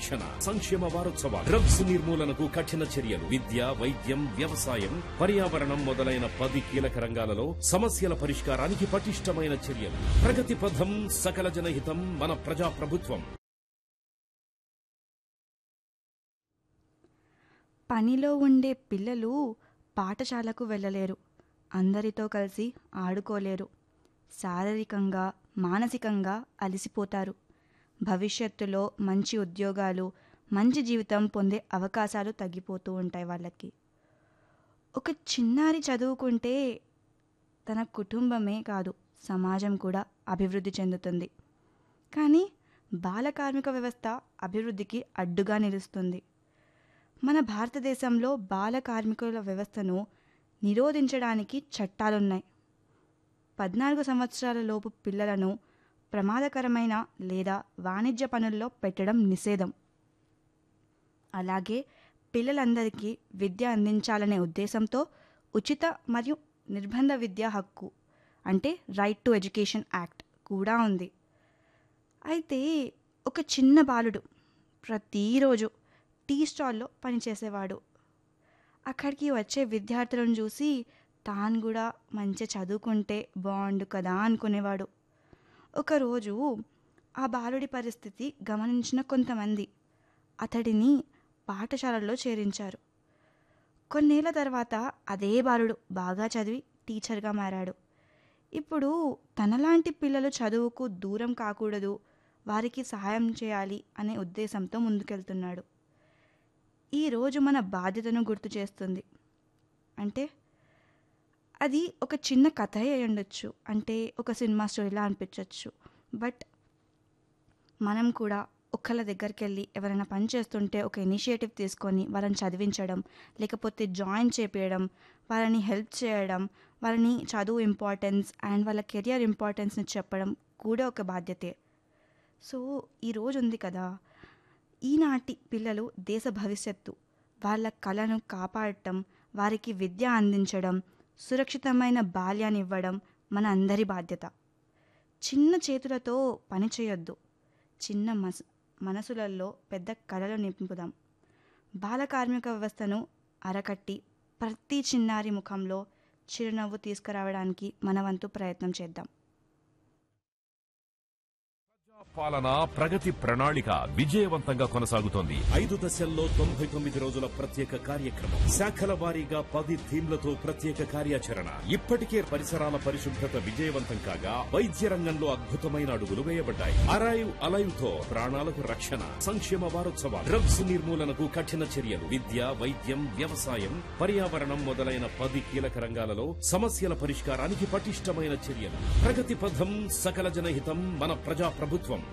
రక్షణ సంక్షేమ వారోత్సవ డ్రగ్స్ నిర్మూలనకు కఠిన చర్యలు విద్య వైద్యం వ్యవసాయం పర్యావరణం మొదలైన పది కీలక రంగాలలో సమస్యల పరిష్కారానికి పటిష్టమైన చర్యలు ప్రగతి పథం సకల జనహితం మన ప్రజా ప్రభుత్వం పనిలో ఉండే పిల్లలు పాఠశాలకు వెళ్ళలేరు అందరితో కలిసి ఆడుకోలేరు శారీరకంగా మానసికంగా అలసిపోతారు భవిష్యత్తులో మంచి ఉద్యోగాలు మంచి జీవితం పొందే అవకాశాలు తగ్గిపోతూ ఉంటాయి వాళ్ళకి ఒక చిన్నారి చదువుకుంటే తన కుటుంబమే కాదు సమాజం కూడా అభివృద్ధి చెందుతుంది కానీ బాల కార్మిక వ్యవస్థ అభివృద్ధికి అడ్డుగా నిలుస్తుంది మన భారతదేశంలో బాల కార్మికుల వ్యవస్థను నిరోధించడానికి చట్టాలున్నాయి పద్నాలుగు సంవత్సరాల లోపు పిల్లలను ప్రమాదకరమైన లేదా వాణిజ్య పనుల్లో పెట్టడం నిషేధం అలాగే పిల్లలందరికీ విద్య అందించాలనే ఉద్దేశంతో ఉచిత మరియు నిర్బంధ విద్యా హక్కు అంటే రైట్ టు ఎడ్యుకేషన్ యాక్ట్ కూడా ఉంది అయితే ఒక చిన్న బాలుడు ప్రతిరోజు టీ స్టాల్లో పనిచేసేవాడు అక్కడికి వచ్చే విద్యార్థులను చూసి తాను కూడా మంచి చదువుకుంటే బాగుండు కదా అనుకునేవాడు ఒకరోజు ఆ బాలుడి పరిస్థితి గమనించిన కొంతమంది అతడిని పాఠశాలలో చేరించారు కొన్నేళ్ల తర్వాత అదే బాలుడు బాగా చదివి టీచర్గా మారాడు ఇప్పుడు తనలాంటి పిల్లలు చదువుకు దూరం కాకూడదు వారికి సహాయం చేయాలి అనే ఉద్దేశంతో ముందుకెళ్తున్నాడు ఈరోజు మన బాధ్యతను గుర్తు చేస్తుంది అంటే అది ఒక చిన్న కథ అయి ఉండొచ్చు అంటే ఒక సినిమా స్టోరీలా అనిపించవచ్చు బట్ మనం కూడా ఒకళ్ళ దగ్గరికి వెళ్ళి ఎవరైనా పని చేస్తుంటే ఒక ఇనిషియేటివ్ తీసుకొని వాళ్ళని చదివించడం లేకపోతే జాయిన్ చేపించడం వాళ్ళని హెల్ప్ చేయడం వాళ్ళని చదువు ఇంపార్టెన్స్ అండ్ వాళ్ళ కెరియర్ ఇంపార్టెన్స్ని చెప్పడం కూడా ఒక బాధ్యతే సో ఈరోజు ఉంది కదా ఈనాటి పిల్లలు దేశ భవిష్యత్తు వాళ్ళ కళను కాపాడటం వారికి విద్య అందించడం సురక్షితమైన బాల్యాన్ని ఇవ్వడం మన అందరి బాధ్యత చిన్న చేతులతో పని చేయొద్దు చిన్న మస్ మనసులలో పెద్ద కళలు నింపుదాం బాల కార్మిక వ్యవస్థను అరకట్టి ప్రతి చిన్నారి ముఖంలో చిరునవ్వు తీసుకురావడానికి మన వంతు ప్రయత్నం చేద్దాం పాలన ప్రగతి ప్రణాళిక విజయవంతంగా కొనసాగుతోంది ఐదు దశల్లో తొంభై తొమ్మిది రోజుల ప్రత్యేక కార్యక్రమం శాఖల వారీగా పది థీమ్లతో ప్రత్యేక కార్యాచరణ ఇప్పటికే పరిసరాల పరిశుభ్రత విజయవంతం కాగా వైద్య రంగంలో అద్భుతమైన అడుగులు వేయబడ్డాయి అరైవ్ అలైవ్ తో ప్రాణాలకు రక్షణ సంక్షేమ వారోత్సవ డ్రగ్స్ నిర్మూలనకు కఠిన చర్యలు విద్య వైద్యం వ్యవసాయం పర్యావరణం మొదలైన పది కీలక రంగాలలో సమస్యల పరిష్కారానికి పటిష్టమైన చర్యలు ప్రగతి పథం సకల జనహితం మన ప్రజా ప్రభుత్వం